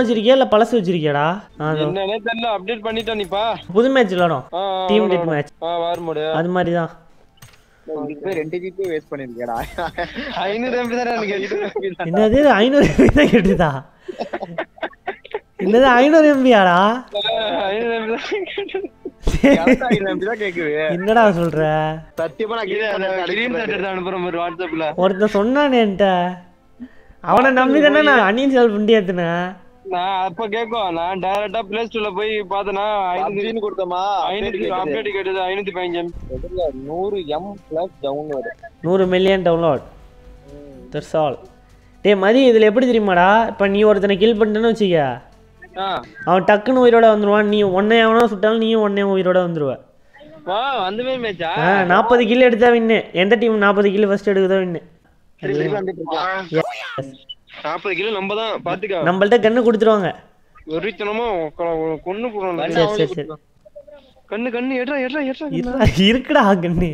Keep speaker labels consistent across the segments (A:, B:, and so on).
A: வச்சிருக்கியா இல்லை பழசு வச்சிருக்கியாடா ஆ, அதோ.
B: என்னன்னே தெரியல அப்டேட் பண்ணிட்டானிப்பா
A: புது மேட்ச் விளாடும்
B: ஆ, ஆ,
A: டீம்
B: ஆ,
A: டெட்
B: ஆ.
A: மேட்ச்
B: ஆ வார் மோடு
A: அது மாதிரி தான்
C: இதுக்கு போய் ரெண்டு ஜிபி வேஸ்ட் பண்ணிருக்கேடா
B: ஐநூறு எம்பி தானே எனக்கு கேட்டு
A: என்னது ஐநூறு எம்பி தான் கேட்டுதா என்னது ஐநூறு எம்பியாடா
B: ஐநூறு எம்பி தான் கேட்டு
C: அப்படிதான் கேக்குது
A: என்னடா சொல்ற
C: சத்தியமா நான்
B: இது அந்த
C: கேட்டு
B: ஸ்கிரீன் ஷாட் எடுத்து அனுப்புறேன் பாரு வாட்ஸ்அப்ல
A: ஒருத்தன் சொன்னானே என்கிட்ட அவனை நம்பி தானே நான் அன்இன்ஸ்டால் பண்ணி ஏத்துனேன்
B: நான் அப்ப கேட்கும் நான் டைரக்டா பிளே ஸ்டோர்ல போய் பார்த்தனா
C: PUBG கொடுத்தோமா
B: ஐநூத்தி அப்டேட் கேட்டது ஐநூத்தி பதினஞ்சு MB.
C: நூறு எம் பிளஸ் டவுன்லோடு
A: நூறு மில்லியன் டவுன்லோட் தட்ஸ் ஆல் டேய் மதி இதில் எப்படி தெரியுமாடா இப்போ நீ ஒருத்தனை கில் பண்ணிட்டேன்னு வச்சுக்க
B: ஆ
A: அவன் டக்குன்னு உயிரோட வந்துருவான் நீ ஒன்னே எவனோ சுட்டாலும் நீயும் ஒன்னே உயிரோட வந்துருவ
B: வா அந்த மாதிரி மேட்சா
A: ஆ நாற்பது கில் எடுத்தா வின்னு எந்த டீம் நாற்பது கில் ஃபர்ஸ்ட் எடுக்குதோ வின்னு
C: வந்துட்டு இருக்கேன்
B: நாற்பது கிலோ நம்ம தான் பாத்துக்க
A: நம்மள்ட்ட கண்ணு கொடுத்துருவாங்க
B: வெறித்தனமா கொன்னு போடுறோம்
A: சரி சரி சரி
B: கண்ணு கண்ணு எட்ரா எட்ரா எட்ரா
A: இருடா, இருக்குடா கண்ணு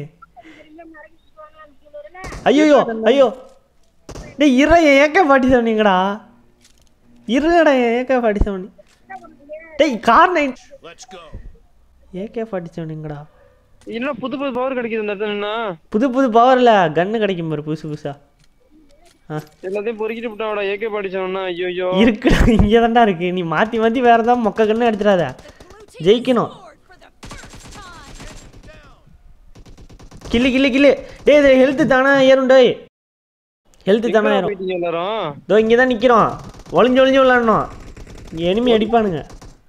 A: ஐயோ ஐயோ டேய் இற ஏக்க பாட்டி சொன்னீங்கடா இருடா ஏக்க பாட்டி சொன்னி டேய் கார் நைன் ஏகே ஃபார்ட்டி செவனுங்கடா
B: இல்ல புது புது பவர் கிடைக்குது இந்த இடத்துல நின்னா.
A: புது புது பவரில் கன்று கிடைக்கும் பாரு புதுசு புதுசா ஆ
B: எல்லாத்தையும் பொறுக்கிட்டு விட்டாடா ஏகே பாடிச்சோம்னா ஐயோ ஐயோ
A: இருக்குடா இங்கே தான்டா இருக்கு நீ மாற்றி மாற்றி வேறு ஏதாவது மொக்க கன்று எடுத்துடாத ஜெயிக்கணும் கில்லு கில்லு கில்லு டேய் இது ஹெல்த்து தானே ஏறும் டேய் ஹெல்த்து தானே ஏறும்
B: போயிட்டீங்க எல்லாரும்
A: இதோ இங்கே தான் நிற்கிறோம் ஒளிஞ்சு ஒளிஞ்சு விளாடணும் இங்கே எனிமி அடிப்பானுங்க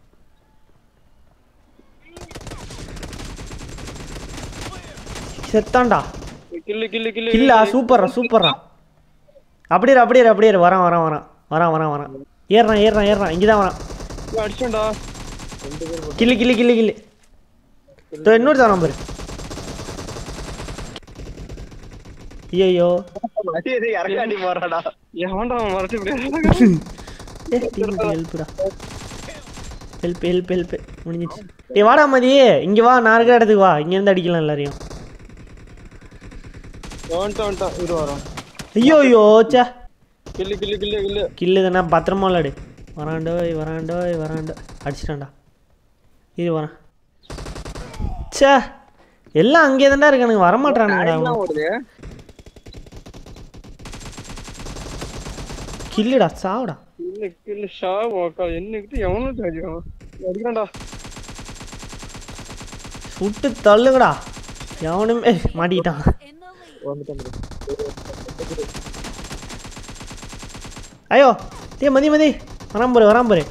A: செத்தான்டா
B: கில்லு கில்லு கில்லு
A: கில்லா சூப்பர்ரா சூப்பர்ரா அப்படியே இரு, அப்படியே இரு, அப்படியே இரு. வரான் வரான் வரான் வரான் வரான் வரான் ஏறுறான் ஏறுறான் ஏறுறான் இங்கே தான் வரான்
B: அடிச்சோம்டா
A: கில்லு கில்லு கில்லு கில்லு இதோ இன்னொரு தரம் பாரு ஐயோ
C: இறக்காண்டி போறாடா
B: எவன்டா அவன் மறைச்சு இப்படி
A: ஹெல்ப்டா ஹெல்ப் ஹெல்ப் ஹெல்ப் முடிஞ்சிச்சு டேய் வாடா மதி இங்கே வா நான் இருக்கிற இடத்துக்கு வா இங்கேருந்து அடிக்கலாம் எல்லாரையும்
B: வந்துட்டான் வந்துட்டான் இரு வரோம்
A: ஐயோ ஐயோ சே
B: கில்லு கில்லு கில்லு கில்லு
A: கில்லு தானே பத்திரமா விளாடு வராண்டோய் வராண்டோய் வராண்டோ அடிச்சிட்டான்டா இது வரான் ச்சே எல்லாம் அங்கே தான்டா இருக்கானுங்க வரமாட்டானுங்கடா
C: என்ன
A: அவன்
C: ஓடுது
A: கில்லுடா சாவுடா
B: கில்லு கில்லு ஷா வாக்கா என்னக்கிட்ட எவனும் தெரியும் அடிக்கிறான்டா
A: சுட்டு தள்ளுங்கடா எவனுமே மாட்டிக்கிட்டான் ஐயோ டேய் மதி மதி வரான் பாரு வரான் பாரு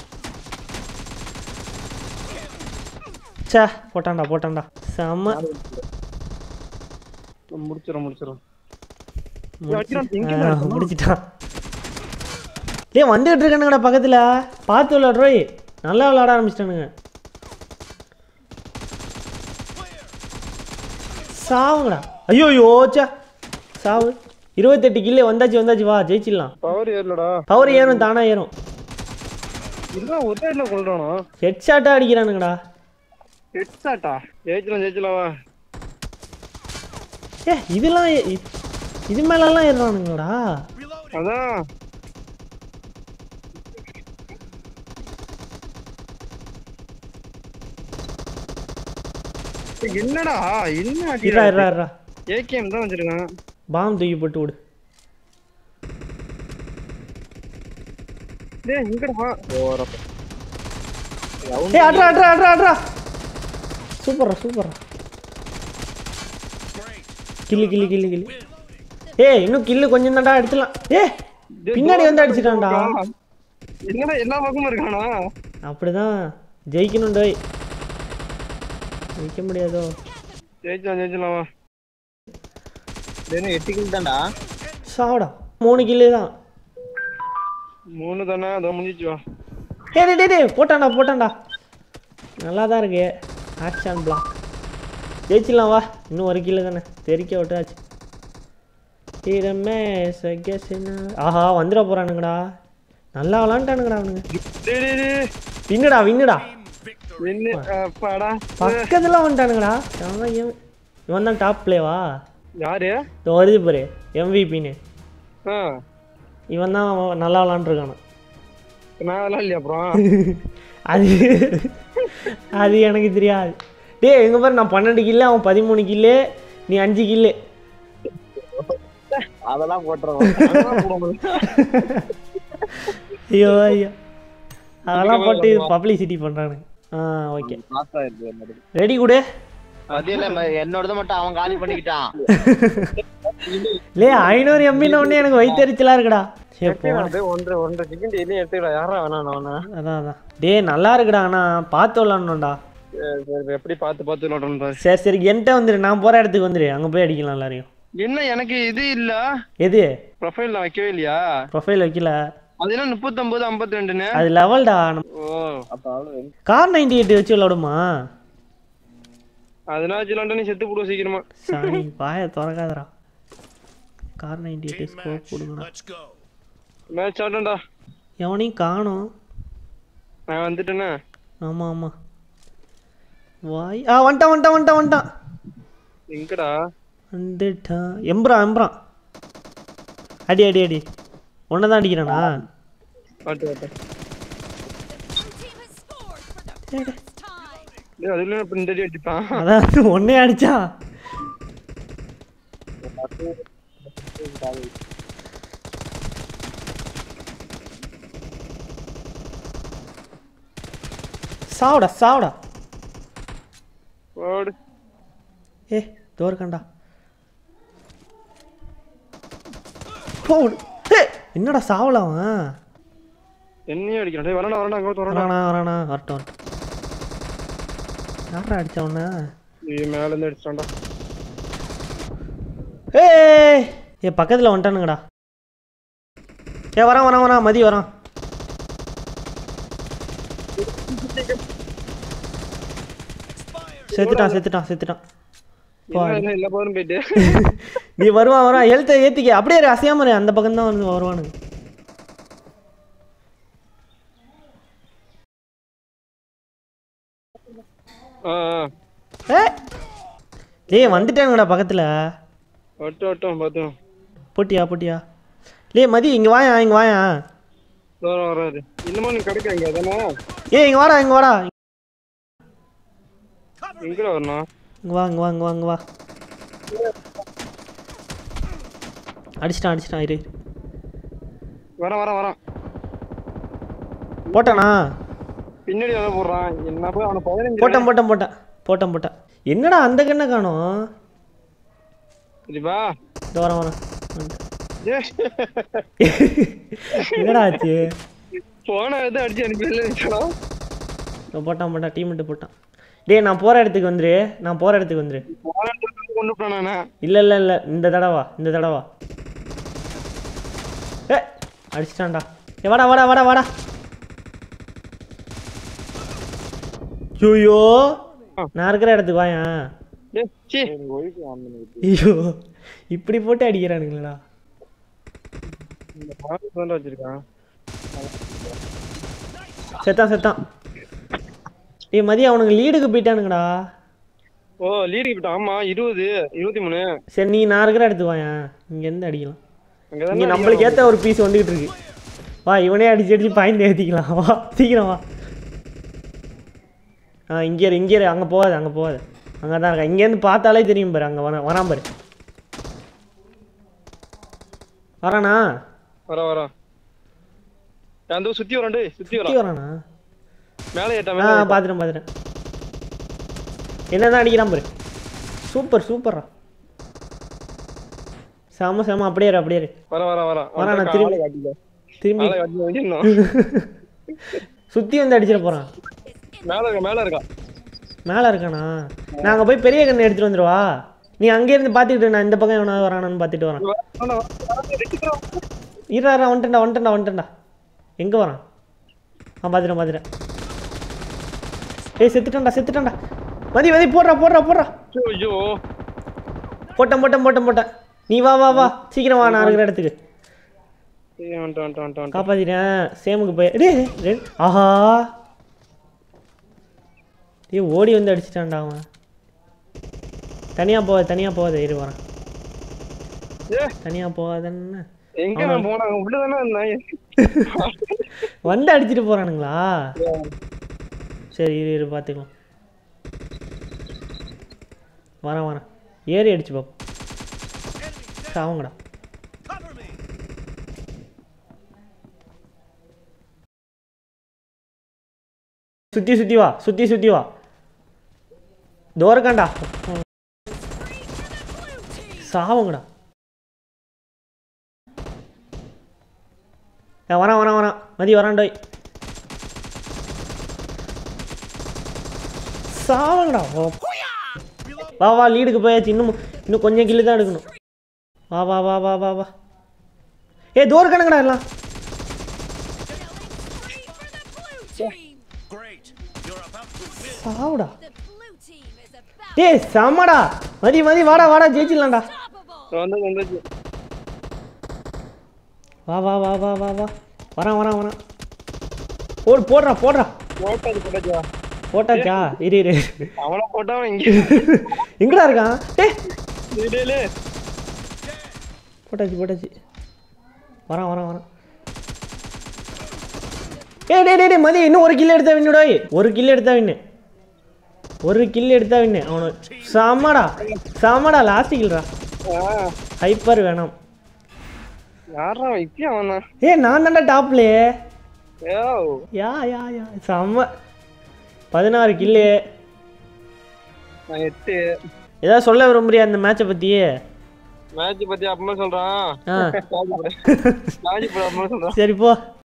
A: ச்சே போட்டான்டா போட்டான்டா செம்ம
B: முடிச்சிடும் முடிச்சிடும்
A: முடிச்சு- ஆ, முடிச்சிட்டான் டேய் வந்துகிட்டு இருக்கானுங்கடா பக்கத்துல பார்த்து விளாடுறோய் நல்லா விளாட ஆரம்பிச்சிட்டானுங்க சாவுங்கடா ஐயோ ஐயோ ச்சே சாவு இருபத்தெட்டு கில்லு வந்தாச்சு வந்தாச்சு வா ஜெயிச்சிடலாம்
B: பவர் ஏறலடா
A: பவர் ஏறும் தானா ஏறும்
B: இதுதான் ஒரே இடத்துல கொள்றானா
A: ஹெட் ஷாட்டாக அடிக்கிறானுங்கடா
B: ஹெட்ஷாட்டா ஜெயிச்சலாம் ஜெயிச்சலாம் வா
A: ஏ இதெல்லாம் ஏ- இ- இது மேலெல்லாம் ஏறுறானுங்கடா
B: அதான் ஏய், என்னடா என்ன
A: இருடா இருடா இருடா
B: ஏகேஎம் தான் வச்சிருக்கான்
A: பாம் தூக்கி போட்டு விடு
B: டேய் இங்கடா
A: ஏய் அட்ரா அட்ரா அட்ரா அட்ரா சூப்பர்ரா சூப்பர்ரா கில்லு கில்லு கில்லு கில்லு ஏய் இன்னும் கில்லு கொஞ்சம் தான்டா எடுத்துலாம் ஏ பின்னாடி வந்து அடிச்சிட்டான்டா
B: என்னடா எல்லா பக்கமும் இருக்கானா
A: அப்படிதான் ஜெயிக்கணும் டோய் ஜெயிக்க முடியாதோ
B: ஜெயிச்சலாம் ஜெயிச்சலாம் வா
C: வெறும் எட்டு கில் தான்டா
A: சாவடா மூணு கில்லு தான்
B: மூணு தானே அதோ முடிஞ்சிச்சு வா
A: ஏய் டேய், டேய் டேய் போட்டான்டா போட்டான்டா நல்லா தான் இருக்கு ஆக்ஷன் பிளாக் ஜெயிச்சிடலாம் வா இன்னும் ஒரு கிலோ தானே தெறிக்க விட்டாச்சு தீரமே சகசினா ஆஹா வந்துட போறானுங்கடா நல்லா விளாண்டானுங்கடா அவனுங்க
B: டேய் டேய் டேய்
A: வின்னுடா வின்னுடா
B: என்ன அப்பாடா
A: பக்கத்துல வந்துட்டானுங்கடா அவன் இவன் இவன் தான் டாப் பிளேவா
B: யாரு
A: இதோ வருது பாரு எம்விபின்னு
B: ஆ
A: இவன் தான் நல்லா விளாண்டுருக்கானு
B: நான் அதெல்லாம் இல்லையா அப்புறம்
A: அது அது எனக்கு தெரியாது டேய் எங்க பாரு நான் பன்னெண்டு கில்லு அவன் பதிமூணு கில்லு நீ அஞ்சு கில்லு
C: அதெல்லாம் போட்டுருவோம்
A: ஐயோ ஐயோ அதெல்லாம் போட்டு பப்ளிசிட்டி பண்றானு ஆ ஓகே
C: பாஸ் ஆயிருக்கு என்னோட
A: ரெடி கொடு
C: அது இல்ல என்னோடது மட்டும் அவன் காலி பண்ணிக்கிட்டான்
A: லே ஐநூறு எம்பின்னு ஒண்ணே எனக்கு வயிற்றுச்சலா இருக்குடா சரி போ
B: அப்படியே ஒன்றரை ஒன்றரை செகண்ட் எதையும் எடுத்துக்கலாம் யாரா வேணாம் நான்
A: அதான் அதான் டேய் நல்லா இருக்குடா ஆனா பார்த்து விளாடணும்டா
B: சரி சரி எப்படி பார்த்து பார்த்து விளாடணும் பாரு
A: சரி சரி என்கிட்ட வந்துரு நான் போற இடத்துக்கு வந்துரு அங்க போய் அடிக்கலாம் எல்லாரையும்
B: என்ன எனக்கு இது இல்ல
A: எது
B: ப்ரொஃபைல் நான் வைக்கவே இல்லையா
A: ப்ரொஃபைல் வைக்கல
B: அது என்ன முப்பத்தொன்பது ஐம்பத்தி ரெண்டுன்னு
A: அது லெவல்டா
B: ஓ
C: அப்ப அவ்வளவு
A: கார் நைன்டி எயிட் வச்சு விளாடுமா
B: அதனால வச்சு நீ செத்து போடுவோம் சீக்கிரமா
A: சாணி வாயை திறக்காதடா கார் நைன்டி எயிட் ஸ்கோப் கொடுங்கடா
D: Let's go.
B: மேட்ச் ஆட்டம்டா
A: எவனையும் காணோம்
B: நான் வந்துட்டேனே
A: ஆமா ஆமா வாய் ஆ வந்துட்டான் வந்துட்டான் வந்துட்டான் வந்துட்டான்
B: எங்கடா
A: வந்துட்டான் எம்புறான் எம்புறான் அடி அடி அடி ஒன்றை தான் அடிக்கிறானா
B: ஆட்டு ஆட்டு
E: Team has scored for the first time.
B: டேய் அதுல இப்ப இந்த அடி அடிப்பான்
A: அதான் ஒன்னே அடிச்சான் சாவுடா சாவுடா
B: ஓடு
A: ஏ தோற்கண்டா போடு ஏ என்னடா சாவல அவன்
B: என்னையும் அடிக்கிறான் டேய் வரடா வரடா அங்க வரடா
A: வரானா வரானா வரட்டும் வரட்டும் யாரா அடிச்ச உன்ன
B: ஏய் மேல இருந்து அடிச்சான்டா
A: ஏய் ஏ பக்கத்தில் வந்துட்டானுங்கடா ஏ வரான் வரான் வரான் மதி வரான் செத்துட்டான் செத்துட்டான் செத்துட்டான்
B: என்ன இல்ல போதும் போயிட்டு
A: நீ வருவான் வருவான் ஹெல்த்தை ஏற்றிக்க அப்படியே இரு, அசையாம இரு. அந்த பக்கம் தான் வந்து வருவானுங்க
B: ஆ ஆ.
A: ஏ டேய் வந்துட்டானுங்கடா பக்கத்தில்
B: ஒட்டு ஒட்டும் பார்த்தோம்
A: போட்டியா போட்டியா லே மதி இங்கே வாயா இங்கே வாயா
B: தூரம் வராது இன்னமும் நீ கிடைக்காங்க அதானே
A: ஏய் இங்கே வாடா இங்கே வாடா
B: எங்கடா வரணும்
A: இங்கே வா இங்கே வா இங்கே வா இங்கே வா அடிச்சிட்டான் அடிச்சிட்டான் இரு
B: வரேன் வரேன் வரேன்
A: போட்டானா
B: பின்னாடி எதை போடுறான் என்ன போய் அவனை பதினஞ்சு
A: போட்டேன் போட்டேன் போட்டேன் போட்டேன் போட்டேன் என்னடா அந்த கண்ணை காணோம்
B: சரிப்பா
A: இந்த வரேன் வரேன் வந்துட்டேன்.
B: ஏய்,
A: என்னடா ஆச்சு
B: போன எதை அடிச்சு அனுப்பி
A: இதோ போட்டான் போட்டான் டீம் மட்டும் போட்டான் டேய் நான் போகிற இடத்துக்கு வந்துரு நான் போகிற இடத்துக்கு வந்துரு
B: போன இடத்துல கொண்டு போனான் நானே
A: இல்லை இல்லை இல்லை இந்த தடவா இந்த தடவா ஏ அடிச்சிட்டான்டா ஏ வாடா வாடா வாடா வாடா ஐயோ நான் இருக்கிற இடத்துக்கு வாயேன்
B: ஏய், சீ.
A: ஐயோ இப்படி போட்டு அடிக்கிறானுங்களா
B: இந்த பாட்டு தான்டா வச்சிருக்கான்
A: செத்தான் செத்தான் ஏய் மதியம் அவனுங்க லீடுக்கு போயிட்டானுங்கடா
B: ஓ லீடு கிட்ட ஆமா இருபது இருபத்தி மூணு
A: சரி நீ நான் இருக்கிற இடத்துக்கு வாயேன் இங்கேருந்து அடிக்கலாம்
B: அங்கதான்
A: இங்கே நம்மளுக்கு ஏற்ற ஒரு பீஸ் வந்துகிட்டு இருக்கு வா இவனே அடிச்சு அடிச்சு பாயிண்ட் ஏற்றிக்கலாம் வா சீக்கிரம் வா ஆ இங்கே இரு இங்கே இரு அங்கே போகாது அங்கே போகாது அங்கே தான் இருக்கா இங்கேருந்து பார்த்தாலே தெரியும் பாரு அங்கே வர வரான் பாரு வரானா
B: வர வர அந்த சுத்தி வரான் டேய் சுத்தி
A: சுற்றி
B: வரான்
A: வரானா
B: மேலே ஏட்டா
A: ஆ
B: மேலே ஏட்டா.
A: பார்த்துட்டேன் பார்த்துட்டேன் என்ன தான் அடிக்கிறான் பாரு சூப்பர் சூப்பர்ரா செம செம அப்படியே இரு அப்படியே இரு
B: வர வர வர
A: வரான், நான்
B: அவன்
A: திரும்பி-
B: ஆளை காட்டில.
A: திரும்பி
B: ஆளை காட்டி வைக்கணும்.
A: சுற்றி வந்து அடிச்சிட போகிறான்
B: மேல இருக்கா மேல இருக்கா
A: மேலே இருக்கானா நான் அங்கே போய் பெரிய கண்ணு எடுத்துட்டு வந்துடுவா நீ அங்கேருந்து பார்த்துக்கிட்டு நான் இந்த பக்கம் எவனாவது வரானான்னு பார்த்துட்டு வரேன்
B: வர, வர, வர, ரெண்டு பேரும் வர.
A: இருடா இருடா, வந்துட்டேன்டா வந்துட்டேன்டா வந்துட்டேன்டா எங்கே வரான் ஆ பார்த்துட்டேன் பார்த்துட்டேன் ஏய் செத்துட்டேன்டா செத்துட்டேன்டா மதி மதி போடுறா போடுறா போடுறா
B: ஐயோ, ஐயோ
A: போட்டேன் போட்டேன் போட்டேன் போட்டேன் நீ வா வா வா சீக்கிரம் வா நான் இருக்கிற இடத்துக்கு
B: ஏய், வந்துட்டான், வந்துட்டான், வந்துட்டான், வந்துட்டான்.
A: காப்பாத்திட்டேன் சேமுக்கு போய் டேய் ரெண்டு ஆஹா ஏய் ஓடி வந்து அடிச்சிட்டான்டா அவன் தனியாக போகாத தனியாக போகாத இரு வரேன்
B: ஏ,
A: தனியாக போகாதன்னு
B: எங்க நான் போனாங்க உள்ளதானே இருந்தாங்க
A: வந்து அடிச்சிட்டு போறானுங்களா சரி இரு இரு பார்த்துக்கலாம் வரேன் வரேன் ஏறி அடிச்சு பார்ப்போம் சாவுங்கடா சுத்தி சுத்தி வா சுத்தி சுத்தி வா தோரக்காண்டா சாவுங்கடா ஏ, வரேன் வரேன் வரேன் மதி வரான்டோய் சாவங்கடா ஓ. வா வா லீடுக்கு போயாச்சு இன்னும் இன்னும் கொஞ்சம் கில்லு தான் எடுக்கணும் வா வா வா வா வா வா ஏ தோர் கணக்குடா எல்லாம் சாவுடா
E: The blue team is about
A: ஏய் செம்மடா மதி மதி வாடா வாடா ஜெயிச்சிடலாம்டா
E: unstoppable.
B: வந்து வந்துச்சு
A: வா வா வா வா வா வா வரேன் வரேன் வரேன் போடு போடுறா போடுறா
B: போட்டாச்சு போட்டாச்சா
A: போட்டாச்சா இரு இரு
B: அவனை போட்டான் இங்க
A: எங்கடா இருக்கான் ஏ
B: டேய், டேய், டேய்.
A: போட்டாச்சு போட்டாச்சு வரேன் வரேன் வரேன் ஏய் டேய் டேய் டேய் மதி இன்னும் ஒரு கில் எடுத்தா வின்னுடா ஒரு கில் எடுத்தா வின்னு ஒரு கில் எடுத்தா வின்னு அவனு செம்மடா செம்மடா லாஸ்ட் கில்ரா
B: ஆ,
A: ஹைப்பர் வேணாம்
B: யார்றா இப்பயும் அவனா
A: ஏ நான் தான்டா டாப்லயே
B: ஏ
A: யா யா யா செம்ம பதினாறு கில்லு
B: நான் எட்டு
A: ஏதாவது சொல்ல விரும்புறியா இந்த மேட்சை பற்றி
B: மேட்ச் பத்தி அப்புறமா சொல்றான்
A: ஆ
B: மேட்ச் பத்தி அப்புறமா சொல்றான்
A: சரி போ